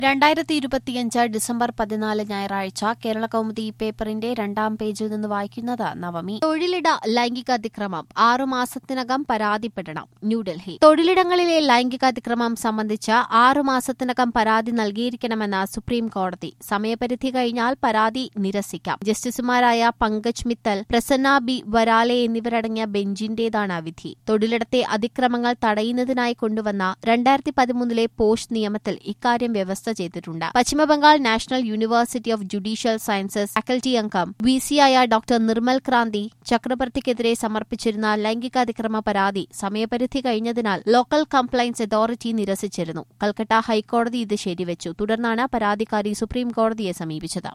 രണ്ടായിരത്തി ഇരുപത്തിയഞ്ച് ഡിസംബർ പതിനാല് ഞായറാഴ്ച കേരള കൗമുദി പേപ്പറിന്റെ രണ്ടാം പേജിൽ നിന്ന് വായിക്കുന്നത് നവമി തൊഴിലിട ലൈംഗികാതിക്രമം ആറു മാസത്തിനകം പരാതിപ്പെടണം ന്യൂഡൽഹി തൊഴിലിടങ്ങളിലെ ലൈംഗികാതിക്രമം സംബന്ധിച്ച് ആറു മാസത്തിനകം പരാതി നൽകിയിരിക്കണമെന്ന് സുപ്രീം കോടതി സമയപരിധി കഴിഞ്ഞാൽ പരാതി നിരസിക്കാം ജസ്റ്റിസുമാരായ പങ്കജ് മിത്തൽ പ്രസന്ന ബി വരാലെ എന്നിവരടങ്ങിയ ബെഞ്ചിന്റേതാണ് വിധി തൊഴിലിടത്തെ അതിക്രമങ്ങൾ തടയുന്നതിനായി കൊണ്ടുവന്ന രണ്ടായിരത്തി പതിമൂന്നിലെ പോഷ് നിയമത്തിൽ ഇക്കാര്യം വ്യവസ്ഥ ചെയ്തിട്ടുണ്ട് Paschimabangal national university of judicial sciences faculty അംഗം വി സിയായ ഡോക്ടർ നിർമ്മൽ ക്രാന്തി ചക്രവർത്തിക്കെതിരെ സമർപ്പിച്ചിരുന്ന ലൈംഗികാതിക്രമ പരാതി സമയപരിധി കഴിഞ്ഞതിനാൽ ലോക്കൽ കംപ്ലയൻസ് അതോറിറ്റി നിരസിച്ചിരുന്നു കൽക്കട്ട ഹൈക്കോടതി ഇത് ശരിവച്ചു തുടർന്നാണ് പരാതിക്കാരി സുപ്രീം കോടതിയെ സമീപിച്ചത്